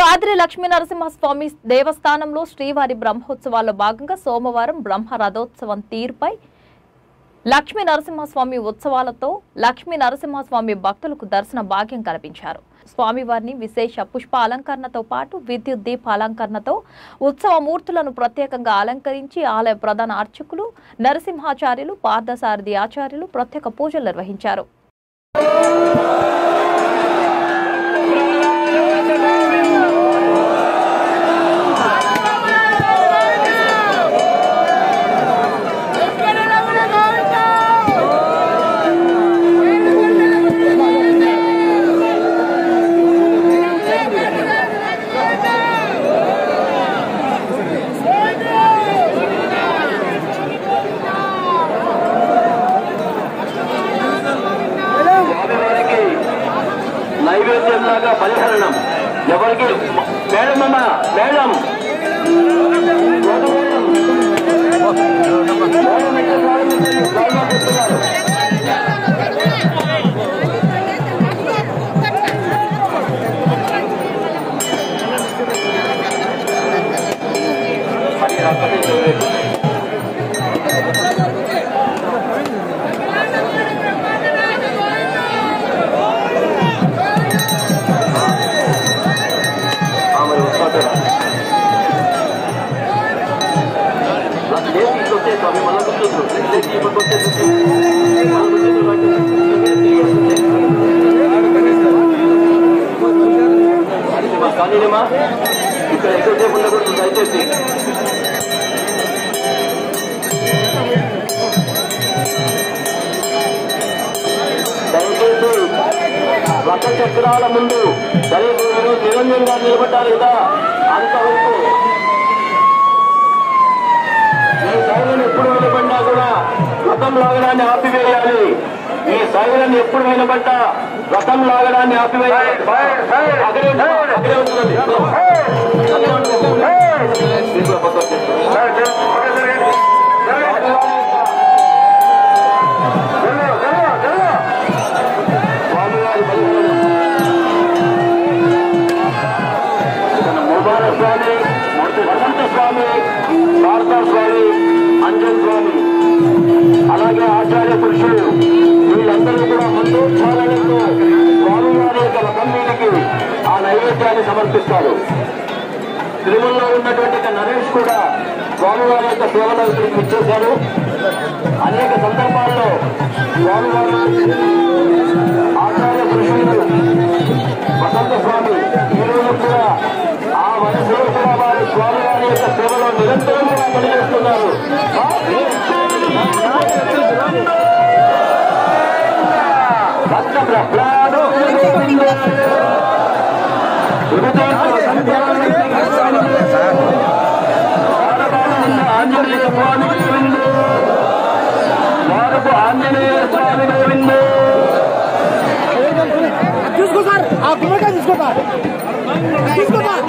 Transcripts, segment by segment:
కాద్రి లక్ష్మీ నరసింహస్వామి దేవస్థానంలో శ్రీవారి బ్రహ్మోత్సవాల్లో భాగంగా సోమవారం బ్రహ్మ రథోత్సవం తీరుపై లక్ష్మీ నరసింహస్వామి ఉత్సవాలతో లక్ష్మీ నరసింహస్వామి భక్తులకు దర్శన భాగ్యం కల్పించారు స్వామివారిని విశేష పుష్ప అలంకరణతో పాటు విద్యుత్ దీప అలంకరణతో ఉత్సవ మూర్తులను ప్రత్యేకంగా అలంకరించి ఆలయ ప్రధాన అర్చకులు నరసింహాచార్యులు పార్థసారథి ఆచార్యులు ప్రత్యేక పూజలు నిర్వహించారు స్వామివారికి నైవేద్యం లాగా పరిహరణం ఎవరికి మేడమమ్మ మేడం ఆమె వస్తారు నాకు లేచి ఇట్లా వచ్చే స్వామి మళ్ళీ కూర్చోదు లేచి ఇప్పటికి వచ్చేసి కానీమా ఇక్కడ ఎక్కువసేపు ఉండకూడదు దయచేసి దయచేసి రథ చక్రాల ముందు దయచేసి నిరంజనంగా నిలబడ్డారు కదా అంతవరకు ఈ సైలను ఎప్పుడు వినబడ్డా కూడా రథం లాగడాన్ని ఆపివేయాలి ఈ సైలను ఎప్పుడు వినబడ్డా రథం లాగడాన్ని ఆపివేయాలి అక్కడే ఉంటుంది, అక్కడే ఉంటుంది. అక్కడే ఉంటుంది. దీంట్లో పక్కకు వచ్చేసి. స్వామివారి బలిదానం. మన ముబార స్వామి వసంత స్వామి భారత స్వామి అంజన్ స్వామి అలాగే ఆచార్య పురుషులు వీళ్ళందరూ కూడా మంత్రోత్సాహాలతో స్వామివారి యొక్క రథం మీదకి ఆ నైవేద్యాన్ని సమర్పిస్తారు తిరుమలలో ఉన్నటువంటి ఒక నరేష్ కూడా స్వామివారి యొక్క సేవలు ఇక్కడికి ఇచ్చేశారు అనేక సందర్భాల్లో స్వామివారు ఆచార్య పురుషులు వసంత స్వామి ఈ రోజు కూడా ఆ వయసులో కూడా వారి స్వామి వారి యొక్క సేవలో నిరంతరం కూడా పనిచేస్తున్నారు భక్త ప్రహ్లాదు గోవిందో. శుభదేవ సంధ్యావంతి గోవిందో. వారపాలనున్న ఆంజనేయ స్వామి గోవిందో. వారపు ఆంజనేయ స్వామి గోవిందో తీసుకో సార్ ఆ గుమ్మడికాయ తీసుకో సార్ తీసుకో సార్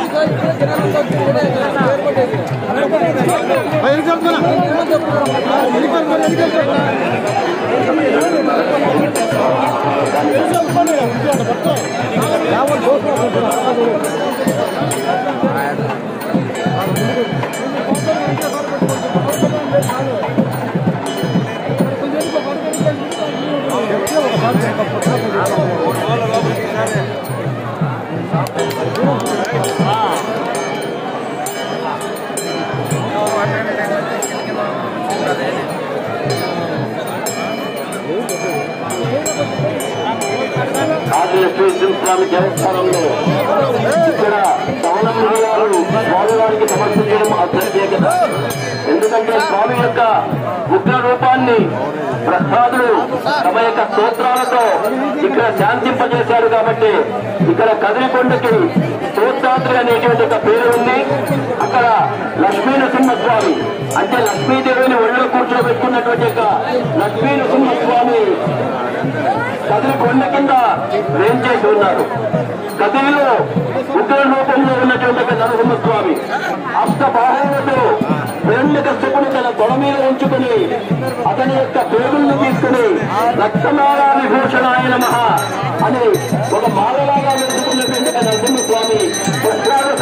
ఆదిలక్ష్మీ స్వామి దేవస్థానంలో ఇక్కడ పవనం గారు స్వామివారికి సమర్పించడం అప్రత్యేకత ఎందుకంటే స్వామి యొక్క ఉగ్ర రూపాన్ని ప్రసాదులు తమ యొక్క స్తోత్రాలతో ఇక్కడ శాంతింపజేశారు కాబట్టి ఇక్కడ కదిరికొండకి స్తోత్రాత్రి అనేటువంటి ఒక పేరు ఉంది అక్కడ లక్ష్మీ నరసింహస్వామి అంటే లక్ష్మీదేవిని ఒళ్ళో కూర్చోబెట్టుకున్నటువంటి యొక్క లక్ష్మీ నరసింహస్వామి కదిరి కొండ కింద వేంచేసి ఉన్నారు కదిరిలో ఉగ్ర రూపంలో ఉన్నటువంటి ఒక నరసింహస్వామి అష్ట బాహువులతో హిరణ్య కష్టపుని తన తొడ మీద ఉంచుకుని అతని యొక్క పేగుల్ని తీసుకుని రక్తమాలా విభూషణాయ నమ అని ఒక మాలలాగా వెతుకున్నటువంటి ఒక నరసింహస్వామి వస్త్రాలు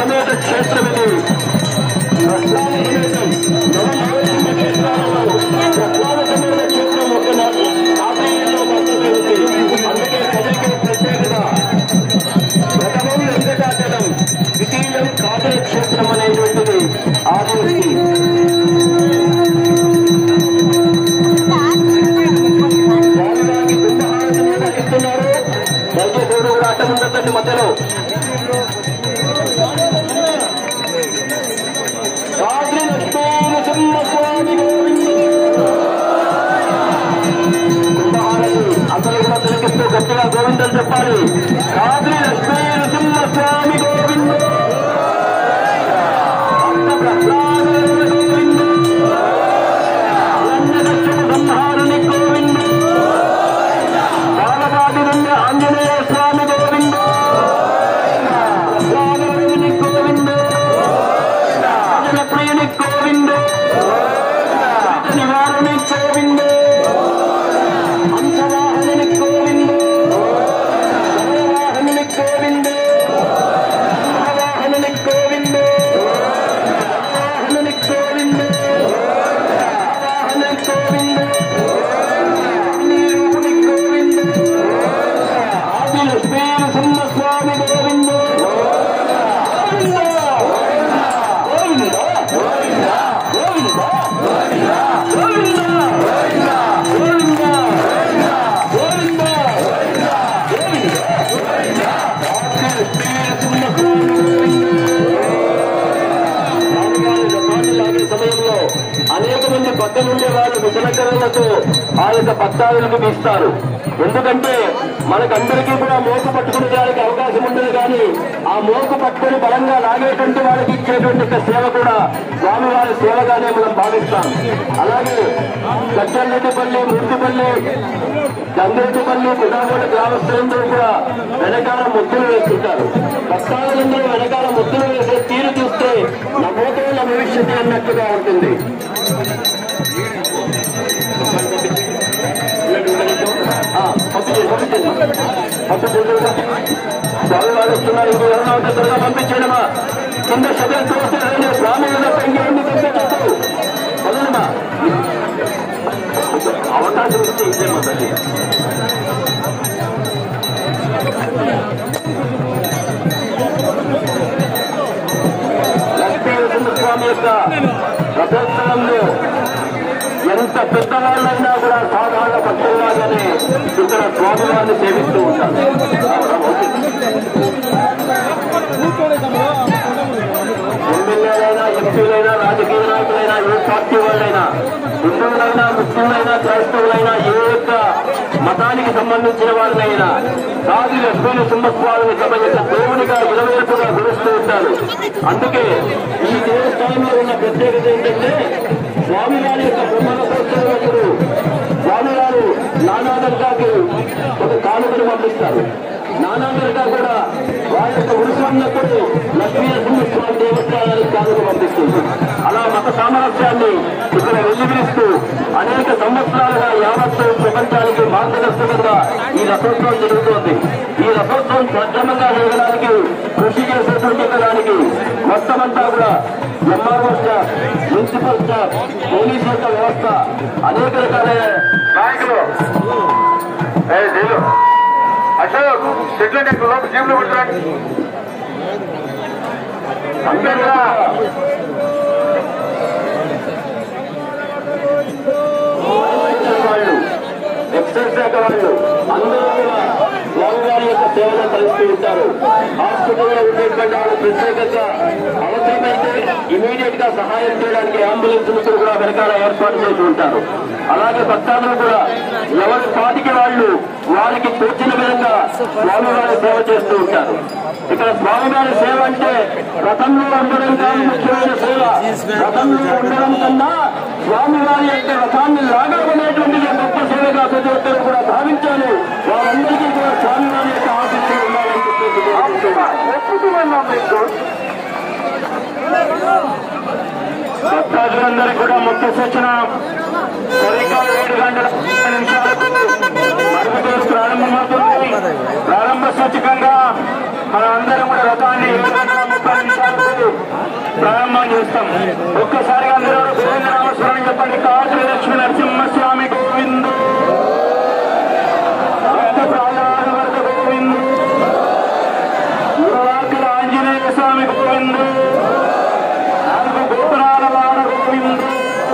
పక్కన ఉండే వాళ్ళు ముసలకర్రలతో ఆ యొక్క భక్తాదులకు తీస్తారు ఎందుకంటే మనకందరికీ కూడా మోకు పట్టుకునే దానికి అవకాశం ఉండదు కానీ ఆ మోకు పట్టుకుని బలంగా లాగేటువంటి వాళ్ళకి ఇచ్చేటువంటి యొక్క సేవ కూడా స్వామివారి సేవగానే మనం భావిస్తాం అలాగే గచ్చల్లెడ్డిపల్లి మురికిపల్లి గంగిరెడ్డిపల్లి గుడాగోడ గ్రామస్తులందరూ కూడా వెనకాల ముద్దులు వేస్తుంటారు భక్తాదులందరూ వెనకాల ముద్దులు వేసే తీరు చూస్తే నమోదైన భవిష్యత్తు అన్నట్టుగా ఉంటుంది ఆ, పంపించేయండి, పంపించేయండి. పంపించేయండి. స్వామివారు వస్తున్నారు ఇంకో ఎవరైనా ఉంటే త్వరగా పంపించేయడమా కింద శబ్దం చూస్తే స్వామి మీద పెంగేయండి పంపించచ్చు వదలమా అవకాశం ఇస్తే ఇచ్చేమా తల్లి లక్ష్మీనరసింహస్వామి యొక్క రథోత్సవంలో ఎంత పెద్దవాళ్ళైనా కూడా సాధారణ భక్తుల్లాగానే ఇక్కడ స్వామివారిని సేవిస్తూ ఉంటారు ఎమ్మెల్యేలైనా ఎంపీలైనా రాజకీయ నాయకులైనా ఏ పార్టీ వాళ్ళైనా హిందువులైనా ముస్లింలైనా క్రైస్తవులైనా ఏ యొక్క మతానికి సంబంధించిన వాళ్ళైనా సాధు లక్ష్మీ సింహస్వామిని తమ యొక్క దేవునిగా ఇరవైపుగా గురుస్తూ ఉంటారు అందుకే ఈ దేవస్థానంలో ఉన్న ప్రత్యేకత ఏంటంటే స్వామివారి యొక్క బ్రహ్మరథోత్సవప్పుడు స్వామివారు నానాదర్గాకి ఒక కానుకను పంపిస్తారు నానాదర్గా కూడా వారి యొక్క ఉరుసున్నప్పుడు లక్ష్మీ నరసింహస్వామి దేవస్థానానికి కానుక పంపిస్తుంది అలా మత సామరస్యాన్ని ఇక్కడ వెల్లివిరుస్తూ అనేక సంవత్సరాలుగా యావత్తు ప్రపంచానికి మార్గదర్శకంగా ఈ రథోత్సవం జరుగుతోంది ఈ రథోత్సవం సక్రమంగా జరగడానికి కృషి చేసేటువంటి దానికి మొత్తం అంతా కూడా MRO staff municipal staff police యొక్క వ్యవస్థ అనేక రకాలైన నాయకులు ఏ జీలు అశోక్ చెట్లు నీకు లోపు జీబులు పెట్టండి అందరూ కూడా వాళ్ళు ఎక్సైజ్ శాఖ వాళ్ళు అందరూ కూడా స్వామివారి యొక్క సేవలు తలుస్తూ ఉంటారు హాస్పిటల్లో ఉండేటువంటి వాళ్ళు ప్రత్యేకంగా అవసరమైతే ఇమీడియట్ గా సహాయం చేయడానికి అంబులెన్స్ కూడా వెనకాల ఏర్పాటు చేసి ఉంటారు అలాగే భక్తాదులు కూడా ఎవరి పాటికి వాళ్ళు వారికి తోచిన విధంగా స్వామివారి సేవ చేస్తూ ఉంటారు ఇక్కడ స్వామివారి సేవ అంటే రథంలో ఉండడం కాదు ముఖ్యమైన సేవ రథంలో ఉండడం కన్నా స్వామివారి యొక్క రథాన్ని లాగబడేటువంటిది గొప్ప సేవగా ప్రతి ఒక్కరు కూడా భావించాలి వారందరికీ కూడా స్వామివారి యొక్క ఆశిస్తూ ఉండాలని చెప్పేసి కోరుకుంటున్నాను. భక్తాదులందరికీ కూడా ముఖ్య సూచన సరికాల ఏడు గంటల ముప్పై నిమిషాలకు మరుగుదొడ్డి ప్రారంభమవుతుంది ప్రారంభ సూచకంగా మన అందరం కూడా రథాన్ని ఏడు గంటల ముప్పై నిమిషాలకు ప్రారంభం చేస్తాం ఒక్కసారిగా అందరూ గోవింద నామస్మరణ చెప్పండి కాదు లక్ష్మీ నరసింహస్వామి గోవిందు భక్త ప్రాణాల వరద గోవిందు యువరాకుల ఆంజనేయ స్వామి గోవిందు నాలుగు గోపురాల వాడ గోవిందు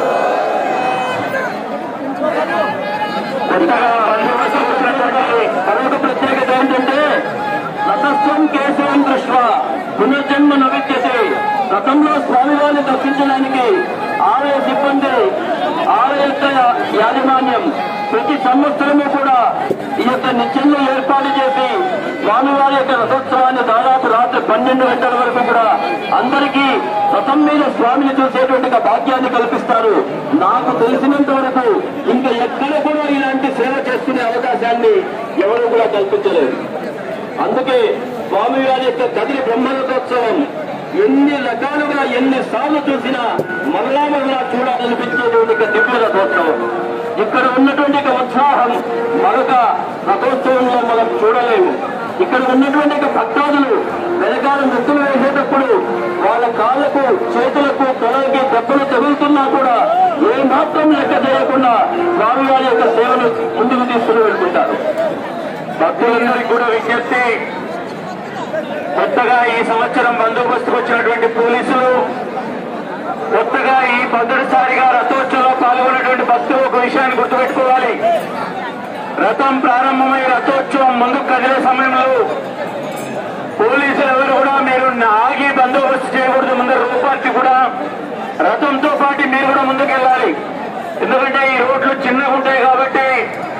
కొత్తగా బందోబస్తు వచ్చినటువంటి మరొక ప్రత్యేకత ఏంటంటే రథస్థం కేశవం దృష్ట పునర్జన్మ నవిద్యతే రథంలో స్వామివారిని దర్శించడానికి ఆలయ సిబ్బంది ఆలయ యొక్క యాజమాన్యం ప్రతి సంవత్సరము కూడా ఈ యొక్క నిత్యంలో ఏర్పాటు చేసి స్వామివారి యొక్క రథోత్సవాన్ని దాదాపు రాత్రి పన్నెండు గంటల వరకు కూడా అందరికీ రథం మీద స్వామిని చూసేటువంటి ఒక భాగ్యాన్ని కల్పిస్తారు నాకు తెలిసినంత వరకు ఇంకా ఎక్కడ కూడా ఇలాంటి సేవ చేసుకునే అవకాశాన్ని ఎవరు కూడా కల్పించలేదు అందుకే స్వామివారి యొక్క కదిలి బ్రహ్మరథోత్సవం ఎన్ని రకాలుగా ఎన్ని సార్లు చూసినా మరలా మరలా చూడాలనిపించేటువంటి ఒక దివ్య రథోత్సవం ఇక్కడ ఉన్నటువంటి ఒక ఉత్సాహం మరొక రథోత్సవంలో మనం చూడలేము ఇక్కడ ఉన్నటువంటి ఒక భక్తాదులు వెనకాల ముక్కులు వేసేటప్పుడు వాళ్ళ కాళ్ళకు చేతులకు తలకి దెబ్బలు తగులుతున్నా కూడా ఏ మాత్రం లెక్క చేయకుండా స్వామివారి యొక్క సేవను ముందుకు తీసుకుని వెళ్తుంటారు భక్తులందరికీ కూడా విజ్ఞప్తి కొత్తగా ఈ సంవత్సరం బందోబస్తుకు వచ్చినటువంటి పోలీసులు కొత్తగా ఈ మొదటిసారిగా రథోత్సవంలో పాల్గొన్నటువంటి భక్తులు ఒక విషయాన్ని గుర్తుపెట్టుకోవాలి రథం ప్రారంభమై రథోత్సవం ముందుకు కదిలే సమయంలో పోలీసులు ఎవరు కూడా మీరు ఆగి బందోబస్తు చేయకూడదు ముందు రూపార్టీ కూడా రథంతో పాటు మీరు కూడా ముందుకు వెళ్ళాలి ఎందుకంటే ఈ రోడ్లు చిన్నగా ఉంటాయి కాబట్టి